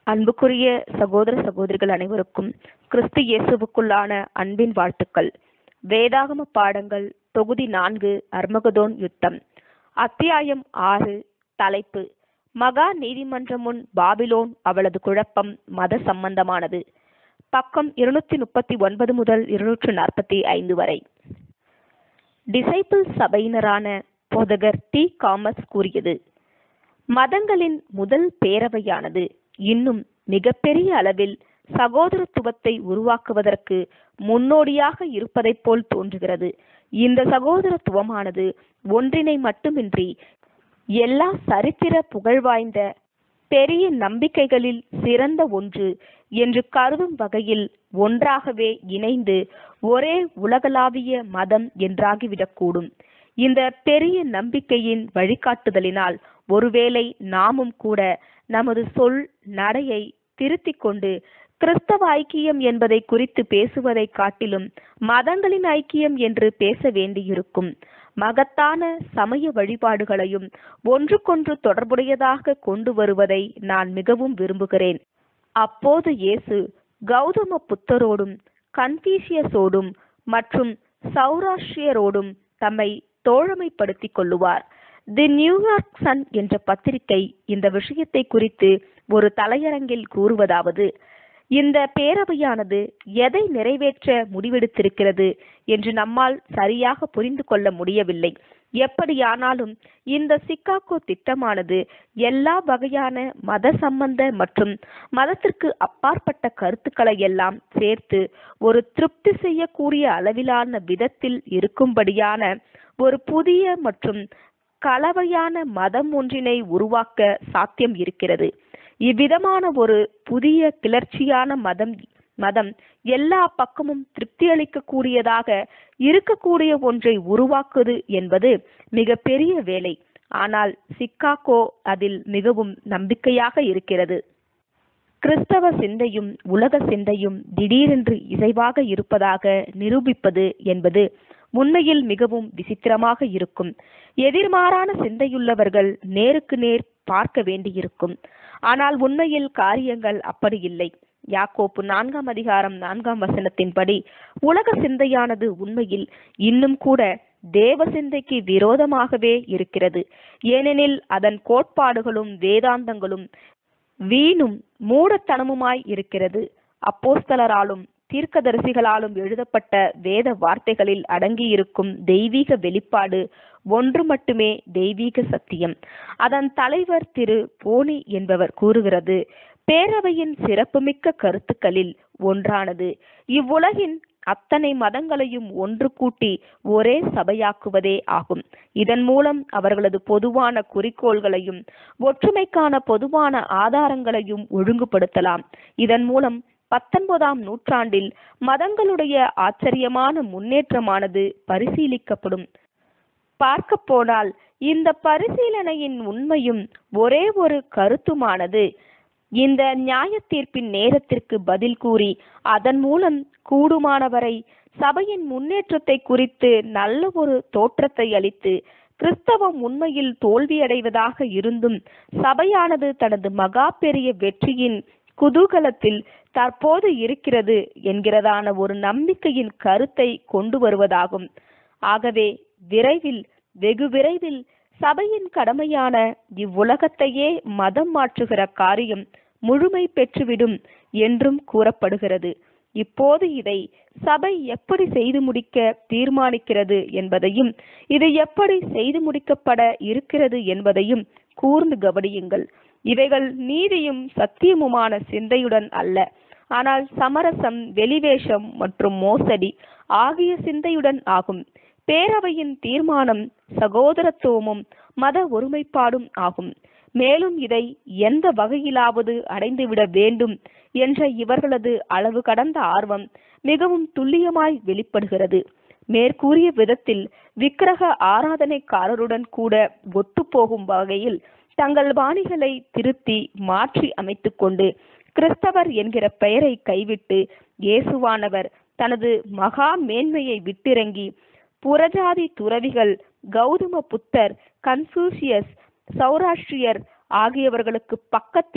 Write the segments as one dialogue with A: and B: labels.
A: அன்புக்குரிய சகோதர சகோதரிகள் அனைவருக்கும் கிறிஸ்து இயேசுவுக்குள்ளான அன்பின் வாழ்த்துக்கள் வேதாகம பாடங்கள் தொகுதி நான்கு அர்மகதோன் யுத்தம் அத்தியாயம் ஆறு தலைப்பு மகா நீதிமன்றம் முன் பாபிலோன் அவளது குழப்பம் மத சம்பந்தமானது பக்கம் இருநூத்தி முப்பத்தி ஒன்பது முதல் இருநூற்று நாற்பத்தி ஐந்து வரை டிசைபிள் சபையினரான போதகர் டி காமஸ் கூறியது மதங்களின் முதல் பேரவையானது இன்னும் மிகப்பெரிய அளவில் சகோதரத்துவத்தை உருவாக்குவதற்கு முன்னோடியாக இருப்பதைப் போல் தோன்றுகிறது இந்த சகோதரத்துவமானது ஒன்றினை மட்டுமின்றி எல்லா சரித்திர புகழ்வாய்ந்த பெரிய நம்பிக்கைகளில் சிறந்த ஒன்று என்று கருதும் வகையில் ஒன்றாகவே இணைந்து ஒரே உலகளாவிய மதம் என்றாகிவிடக்கூடும் இந்த பெரிய நம்பிக்கையின் வழிகாட்டுதலினால் ஒருவேளை நாமும் கூட நமது சொல் நடையை திருத்திக் கொண்டு கிறிஸ்தவ ஐக்கியம் என்பதை குறித்து பேசுவதை காட்டிலும் மதங்களின் ஐக்கியம் என்று பேச வேண்டியிருக்கும் மகத்தான சமய வழிபாடுகளையும் ஒன்றுக்கொன்று தொடர்புடையதாக கொண்டு வருவதை நான் மிகவும் விரும்புகிறேன் அப்போது இயேசு கௌதம புத்தரோடும் கன்ஃபீஷியஸோடும் மற்றும் சௌராஷ்டிரியரோடும் தம்மை தோழமைப்படுத்திக் கொள்ளுவார் தி நியூயார்க் சன் என்ற பத்திரிகை இந்த விஷயத்தை குறித்து ஒரு தலையரங்கில் கூறுவதாவது இந்த பேரவையானது எதை நிறைவேற்ற முடிவெடுத்திருக்கிறது என்று நம்மால் சரியாக புரிந்து கொள்ள முடியவில்லை எப்படியானாலும் இந்த சிக்காகோ திட்டமானது எல்லா வகையான மத சம்பந்த மற்றும் மதத்திற்கு அப்பாற்பட்ட கருத்துக்களை எல்லாம் சேர்த்து ஒரு திருப்தி செய்யக்கூடிய அளவிலான விதத்தில் இருக்கும்படியான ஒரு புதிய மற்றும் கலவையான மதம் ஒன்றினை உருவாக்க சாத்தியம் இருக்கிறது இவ்விதமான ஒரு புதிய கிளர்ச்சியான மதம் மதம் எல்லா பக்கமும் திருப்தி அளிக்கக்கூடியதாக இருக்கக்கூடிய ஒன்றை உருவாக்குவது என்பது மிக பெரிய வேலை ஆனால் சிக்காகோ அதில் மிகவும் நம்பிக்கையாக இருக்கிறது கிறிஸ்தவ சிந்தையும் உலக சிந்தையும் திடீரென்று இசைவாக இருப்பதாக நிரூபிப்பது என்பது உண்மையில் மிகவும் விசித்திரமாக இருக்கும் எதிர்மாறான சிந்தையுள்ளவர்கள் நேருக்கு நேர் பார்க்க வேண்டியிருக்கும் ஆனால் உண்மையில் காரியங்கள் அப்படி இல்லை யாக்கோப்பு நான்காம் அதிகாரம் நான்காம் வசனத்தின்படி உலக சிந்தையானது உண்மையில் இன்னும் கூட தேவ சிந்தைக்கு விரோதமாகவே இருக்கிறது ஏனெனில் அதன் கோட்பாடுகளும் வேதாந்தங்களும் வீணும் மூடத்தனமுமாய் இருக்கிறது அப்போஸ்தலராலும் தீர்க்கதரிசிகளாலும் எழுதப்பட்ட வேத வார்த்தைகளில் அடங்கியிருக்கும் தெய்வீக வெளிப்பாடு ஒன்று மட்டுமே தெய்வீக சத்தியம் அதன் தலைவர் திரு போனி என்பவர் கூறுகிறது பேரவையின் சிறப்புமிக்க கருத்துக்களில் ஒன்றானது இவ்வுலகின் அத்தனை மதங்களையும் ஒன்று கூட்டி ஒரே சபையாக்குவதே ஆகும் இதன் மூலம் அவர்களது பொதுவான குறிக்கோள்களையும் ஒற்றுமைக்கான பொதுவான ஆதாரங்களையும் ஒழுங்குபடுத்தலாம் இதன் மூலம் பத்தொன்பதாம் நூற்றாண்டில் மதங்களுடைய ஆச்சரியமான முன்னேற்றமானது பரிசீலிக்கப்படும் பார்க்க போனால் இந்த பரிசீலனையின் உண்மையும் ஒரே ஒரு கருத்துமானது இந்த நியாய தீர்ப்பின் நேரத்திற்கு பதில் கூறி அதன் மூலம் கூடுமானவரை சபையின் முன்னேற்றத்தை குறித்து நல்ல ஒரு தோற்றத்தை அளித்து கிறிஸ்தவம் உண்மையில் தோல்வியடைவதாக இருந்தும் சபையானது தனது மகா பெரிய வெற்றியின் குதூகலத்தில் தற்போது இருக்கிறது என்கிறதான ஒரு நம்பிக்கையின் கருத்தை கொண்டு வருவதாகும் ஆகவே விரைவில் வெகு விரைவில் சபையின் கடமையான இவ்வுலகத்தையே மதம் மாற்றுகிற காரியம் முழுமை பெற்றுவிடும் என்றும் கூறப்படுகிறது இப்போது இதை சபை எப்படி செய்து முடிக்க தீர்மானிக்கிறது என்பதையும் இது எப்படி செய்து முடிக்கப்பட இருக்கிறது என்பதையும் கூர்ந்து கவனியுங்கள் இவைகள் நீதியும் சத்தியமுமான சிந்தையுடன் அல்ல ஆனால் சமரசம் வெளிவேஷம் மற்றும் மோசடி ஆகிய சிந்தையுடன் ஆகும் பேரவையின் தீர்மானம் சகோதரத்துவமும் மத ஒருமைப்பாடும் ஆகும் மேலும் இதை எந்த வகையிலாவது அடைந்துவிட வேண்டும் என்ற இவர்களது அளவு கடந்த ஆர்வம் மிகவும் துல்லியமாய் வெளிப்படுகிறது மேற்கூறிய விதத்தில் விக்கிரக ஆராதனைக்காரருடன் கூட ஒத்துப்போகும் வகையில் தங்கள் வாணிகளை திருத்தி மாற்றி அமைத்துக் கொண்டு கிறிஸ்தவர் என்கிற பெயரை கைவிட்டு இயேசுவானவர் தனது மகா மேன்மையை விட்டிறங்கி புறஜாதி துறவிகள் கௌதம புத்தர் கன்ஃபூசியஸ் சௌராஷ்டிரியர் ஆகியவர்களுக்கு பக்கத்தில்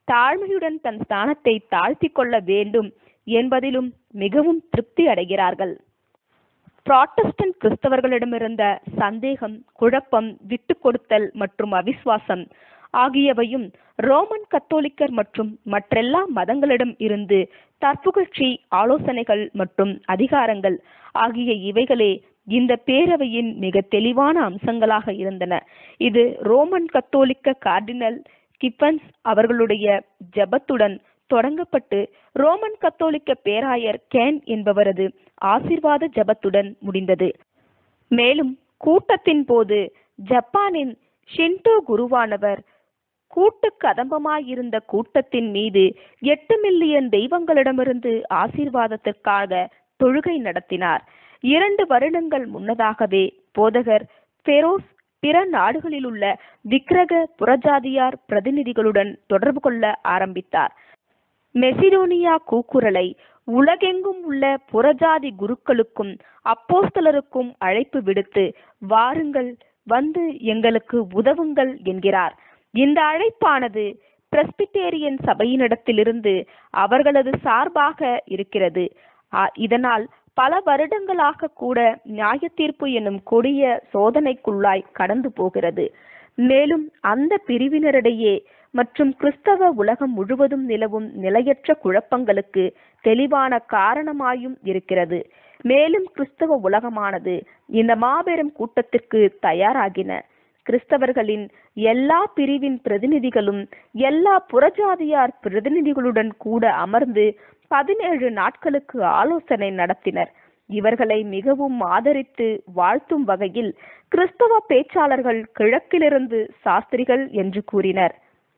A: தாழ்மையுடன் தன் ஸ்தானத்தை தாழ்த்தி கொள்ள வேண்டும் என்பதிலும் மிகவும் திருப்தி அடைகிறார்கள் புராட்டஸ்டன்ட் கிறிஸ்தவர்களிடமிருந்த சந்தேகம் குழப்பம் விட்டு கொடுத்தல் மற்றும் அவிசுவாசம் ஆகியவையும் ரோமன் கத்தோலிக்கர் மற்றும் மற்றெல்லா மதங்களிடம் இருந்து தற்புகழ்ச்சி ஆலோசனைகள் மற்றும் அதிகாரங்கள் ஆகிய இவைகளே இந்த பேரவையின் மிக தெளிவான அம்சங்களாக இருந்தன இது ரோமன் கத்தோலிக்க கார்டினல் கிப்பன்ஸ் அவர்களுடைய ஜெபத்துடன் தொடங்கப்பட்டு ரோமன் கத்தோலிக்க பேராயர் கேன் என்பவரது ஆசிர்வாத ஜெபத்துடன் முடிந்தது மேலும் கூட்டத்தின் போது ஜப்பானின் ஷின்டோ குருவானவர் கூட்டு கதம்பமாயிருந்த கூட்டத்தின் மீது எட்டு மில்லியன் தெய்வங்களிடமிருந்து ஆசீர்வாதத்திற்காக தொழுகை நடத்தினார் இரண்டு வருடங்கள் முன்னதாகவே போதகர் பெரோஸ் பிற நாடுகளில் உள்ள விக்கிரக புறஜாதியார் பிரதிநிதிகளுடன் தொடர்பு கொள்ள ஆரம்பித்தார் மெசிடோனியா கூக்குரலை உலகெங்கும் உள்ள புறஜாதி குருக்களுக்கும் அப்போஸ்தலருக்கும் அழைப்பு விடுத்து வாருங்கள் வந்து எங்களுக்கு உதவுங்கள் என்கிறார் இந்த அழைப்பானது பிரஸ்பிட்டேரியன் சபையினிடத்திலிருந்து அவர்களது சார்பாக இருக்கிறது ஆ, இதனால் பல வருடங்களாக கூட நியாய தீர்ப்பு என்னும் கொடிய சோதனைக்குள்ளாய் கடந்து போகிறது மேலும் அந்த பிரிவினரிடையே மற்றும் கிறிஸ்தவ உலகம் முழுவதும் நிலவும் நிலையற்ற குழப்பங்களுக்கு தெளிவான காரணமாயும் இருக்கிறது மேலும் கிறிஸ்தவ உலகமானது இந்த மாபெரும் கூட்டத்திற்கு தயாராகின கிறிஸ்தவர்களின் எல்லா பிரிவின் பிரதிநிதிகளும் எல்லா புறஜாதியார் பிரதிநிதிகளுடன் கூட அமர்ந்து பதினேழு நாட்களுக்கு ஆலோசனை நடத்தினர் இவர்களை மிகவும் ஆதரித்து வாழ்த்தும் வகையில் கிறிஸ்தவ பேச்சாளர்கள் கிழக்கிலிருந்து சாஸ்திரிகள் என்று கூறினர்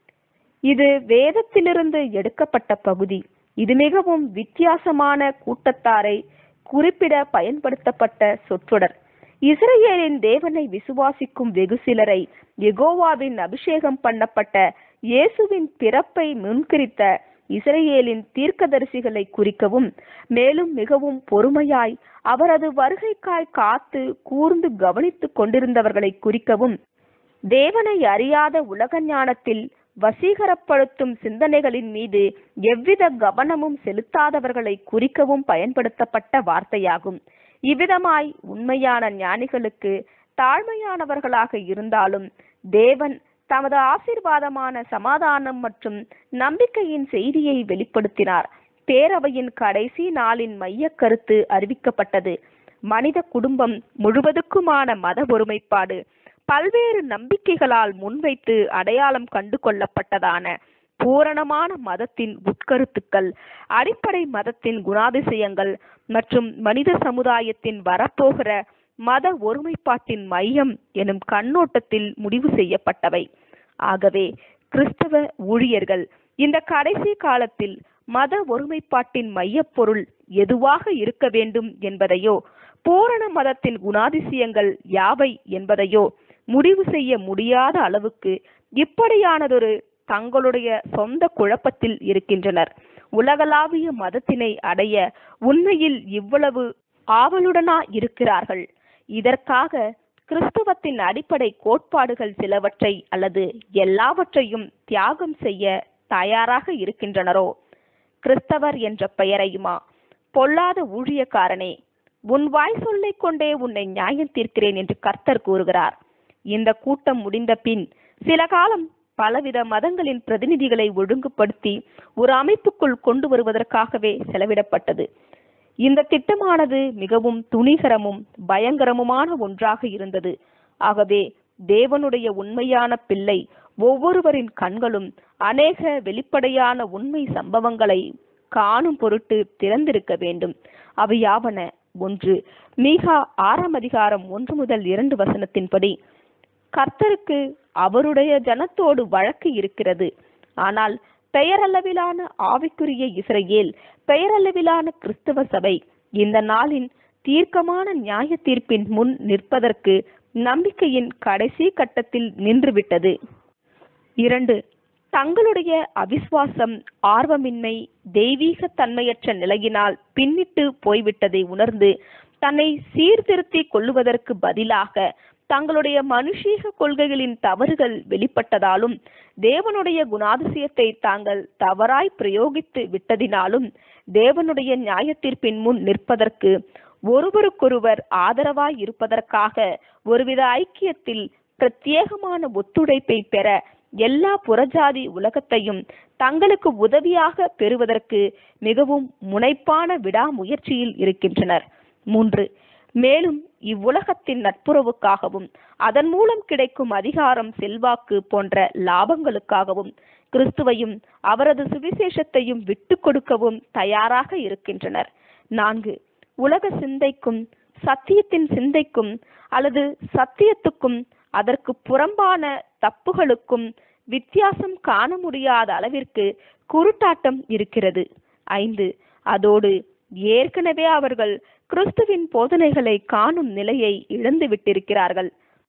A: இது வேதத்திலிருந்து எடுக்கப்பட்ட பகுதி இது மிகவும் வித்தியாசமான கூட்டத்தாரை குறிப்பிட பயன்படுத்தப்பட்ட சொற்றொடர் இஸ்ரேலின் தேவனை விசுவாசிக்கும் வெகு சிலரை யெகோவாவின் அபிஷேகம் பண்ணப்பட்ட இயேசுவின் பிறப்பை முன்குறித்த இஸ்ரேலின் தீர்க்கதரிசிகளை குறிக்கவும் மேலும் மிகவும் பொறுமையாய் அவரது வருகைக்காய் காத்து கூர்ந்து கவனித்துக் கொண்டிருந்தவர்களை குறிக்கவும் தேவனை அறியாத உலக ஞானத்தில் வசீகரப்படுத்தும் சிந்தனைகளின் மீது எவ்வித கவனமும் செலுத்தாதவர்களை குறிக்கவும் பயன்படுத்தப்பட்ட வார்த்தையாகும் இவ்விதமாய் உண்மையான ஞானிகளுக்கு தாழ்மையானவர்களாக இருந்தாலும் தேவன் தமது ஆசீர்வாதமான சமாதானம் மற்றும் நம்பிக்கையின் செய்தியை வெளிப்படுத்தினார் பேரவையின் கடைசி நாளின் மையக் கருத்து அறிவிக்கப்பட்டது மனித குடும்பம் முழுவதுக்குமான மத ஒருமைப்பாடு பல்வேறு நம்பிக்கைகளால் முன்வைத்து அடையாளம் கண்டு கொள்ளப்பட்டதான பூரணமான மதத்தின் உட்கருத்துக்கள் அடிப்படை மதத்தின் குணாதிசயங்கள் மற்றும் மனித சமுதாயத்தின் வரப்போகிற மத ஒருமைப்பாட்டின் மையம் எனும் கண்ணோட்டத்தில் முடிவு செய்யப்பட்டவை ஆகவே கிறிஸ்தவ ஊழியர்கள் இந்த கடைசி காலத்தில் மத ஒருமைப்பாட்டின் மையப்பொருள் எதுவாக இருக்க வேண்டும் என்பதையோ பூரண மதத்தின் குணாதிசயங்கள் யாவை என்பதையோ முடிவு செய்ய முடியாத அளவுக்கு இப்படியானதொரு தங்களுடைய சொந்த குழப்பத்தில் இருக்கின்றனர் உலகளாவிய மதத்தினை அடைய உண்மையில் இவ்வளவு ஆவலுடனா இருக்கிறார்கள் இதற்காக கிறிஸ்தவத்தின் அடிப்படை கோட்பாடுகள் சிலவற்றை அல்லது எல்லாவற்றையும் தியாகம் செய்ய தயாராக இருக்கின்றனரோ கிறிஸ்தவர் என்ற பெயரையுமா பொல்லாத ஊழியக்காரனே உன் வாய் சொல்லிக் கொண்டே உன்னை நியாயம் தீர்க்கிறேன் என்று கர்த்தர் கூறுகிறார் இந்த கூட்டம் முடிந்த பின் சில காலம் பலவித மதங்களின் பிரதிநிதிகளை ஒழுங்குபடுத்தி ஒரு அமைப்புக்குள் கொண்டு வருவதற்காகவே செலவிடப்பட்டது இந்த திட்டமானது மிகவும் துணிகரமும் பயங்கரமுமான ஒன்றாக இருந்தது ஆகவே தேவனுடைய உண்மையான பிள்ளை ஒவ்வொருவரின் கண்களும் அநேக வெளிப்படையான உண்மை சம்பவங்களை காணும் பொருட்டு திறந்திருக்க வேண்டும் அவை யாவன ஒன்று மீகா ஆறாம் அதிகாரம் ஒன்று முதல் இரண்டு வசனத்தின்படி கர்த்தருக்கு அவருடைய ஜனத்தோடு வழக்கு இருக்கிறது ஆனால் பெயரளவிலான ஆவிக்குரிய இஸ்ரவேல் பெயரளவிலான கிறிஸ்தவ சபை இந்த நாளின் தீர்க்கமான நியாய தீர்ப்பின் முன் நிற்பதற்கு நம்பிக்கையின் கடைசி கட்டத்தில் நின்றுவிட்டது இரண்டு தங்களுடைய அவிசுவாசம் ஆர்வமின்மை தெய்வீக தன்மையற்ற நிலையினால் பின்னிட்டு போய்விட்டதை உணர்ந்து தன்னை சீர்திருத்திக் கொள்ளுவதற்கு பதிலாக தங்களுடைய மனுஷீக கொள்கைகளின் தவறுகள் வெளிப்பட்டதாலும் தேவனுடைய குணாதிசயத்தை தாங்கள் தவறாய் பிரயோகித்து விட்டதினாலும் தேவனுடைய நியாயத்தீர்ப்பின் முன் நிற்பதற்கு ஒருவருக்கொருவர் ஆதரவாய் இருப்பதற்காக ஒருவித ஐக்கியத்தில் பிரத்யேகமான ஒத்துழைப்பை பெற எல்லா புறஜாதி உலகத்தையும் தங்களுக்கு உதவியாக பெறுவதற்கு மிகவும் முனைப்பான விடாமுயற்சியில் இருக்கின்றனர் மூன்று மேலும் இவ்வுலகத்தின் நட்புறவுக்காகவும் அதன் மூலம் கிடைக்கும் அதிகாரம் செல்வாக்கு போன்ற லாபங்களுக்காகவும் கிறிஸ்துவையும் அவரது சுவிசேஷத்தையும் விட்டு கொடுக்கவும் தயாராக இருக்கின்றனர் நான்கு உலக சிந்தைக்கும் சத்தியத்தின் சிந்தைக்கும் அல்லது சத்தியத்துக்கும் அதற்கு புறம்பான தப்புகளுக்கும் வித்தியாசம் காண முடியாத அளவிற்கு குருட்டாட்டம் இருக்கிறது ஐந்து அதோடு ஏற்கனவே அவர்கள் கிறிஸ்துவின் போதனைகளை காணும் நிலையை இழந்து விட்டிருக்கிறார்கள்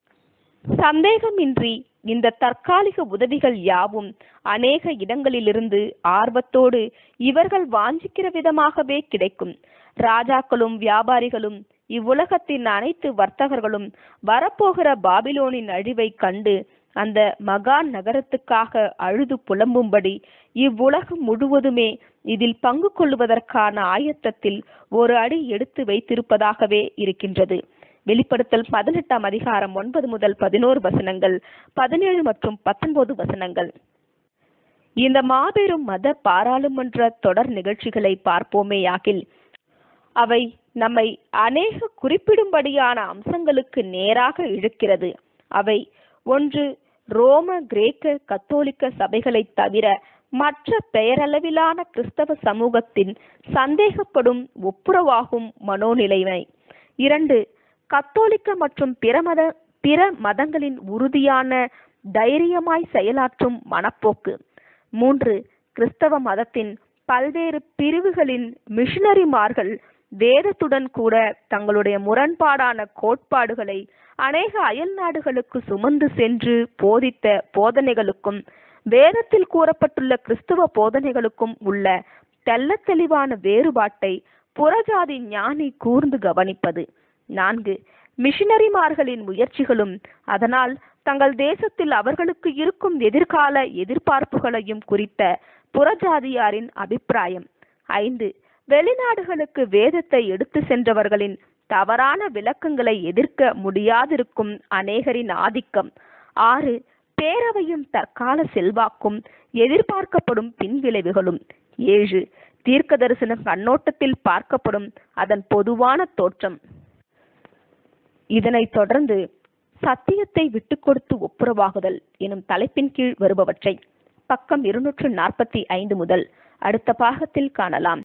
A: சந்தேகமின்றி இந்த தற்காலிக உதவிகள் யாவும் அநேக இடங்களிலிருந்து ஆர்வத்தோடு இவர்கள் வாஞ்சிக்கிற விதமாகவே கிடைக்கும் ராஜாக்களும் வியாபாரிகளும் இவ்வுலகத்தின் அனைத்து வர்த்தகர்களும் வரப்போகிற பாபிலோனின் அழிவை கண்டு அந்த மகா நகரத்துக்காக அழுது புலம்பும்படி இவ்வுலகம் முழுவதுமே இதில் பங்கு கொள்வதற்கான ஆயத்தத்தில் ஒரு அடி எடுத்து வைத்திருப்பதாகவே இருக்கின்றது வெளிப்படுத்தல் பதினெட்டாம் அதிகாரம் ஒன்பது முதல் பதினோரு வசனங்கள் பதினேழு மற்றும் பத்தொன்பது வசனங்கள் இந்த மாபெரும் மத பாராளுமன்ற தொடர் நிகழ்ச்சிகளை பார்ப்போமேயாகில் அவை நம்மை அநேக குறிப்பிடும்படியான அம்சங்களுக்கு நேராக இழுக்கிறது அவை ஒன்று ரோம கிரேக்க கத்தோலிக்க சபைகளை தவிர மற்ற பெயரளவிலான கிறிஸ்தவ சமூகத்தின் சந்தேகப்படும் ஒப்புரவாகும் மனோநிலைமை இரண்டு கத்தோலிக்க மற்றும் பிற மத பிற மதங்களின் உறுதியான தைரியமாய் செயலாற்றும் மனப்போக்கு மூன்று கிறிஸ்தவ மதத்தின் பல்வேறு பிரிவுகளின் மிஷனரிமார்கள் வேதத்துடன் கூட தங்களுடைய முரண்பாடான கோட்பாடுகளை அநேக அயல் நாடுகளுக்கு சுமந்து சென்று போதித்த போதனைகளுக்கும் வேதத்தில் கூறப்பட்டுள்ள கிறிஸ்துவ போதனைகளுக்கும் உள்ள தெள்ளத் தெளிவான வேறுபாட்டை புறஜாதி ஞானி கூர்ந்து கவனிப்பது நான்கு மிஷனரிமார்களின் முயற்சிகளும் அதனால் தங்கள் தேசத்தில் அவர்களுக்கு இருக்கும் எதிர்கால எதிர்பார்ப்புகளையும் குறித்த புறஜாதியாரின் அபிப்பிராயம் ஐந்து வெளிநாடுகளுக்கு வேதத்தை எடுத்து சென்றவர்களின் தவறான விளக்கங்களை எதிர்க்க முடியாதிருக்கும் அநேகரின் ஆதிக்கம் ஆறு பேரவையும் தற்கால செல்வாக்கும் எதிர்பார்க்கப்படும் பின்விளைவுகளும் ஏழு தீர்க்க தரிசன கண்ணோட்டத்தில் பார்க்கப்படும் அதன் பொதுவான தோற்றம் இதனைத் தொடர்ந்து சத்தியத்தை விட்டு கொடுத்து ஒப்புரவாகுதல் எனும் தலைப்பின் கீழ் வருபவற்றை பக்கம் இருநூற்று நாற்பத்தி ஐந்து முதல் அடுத்த பாகத்தில் காணலாம்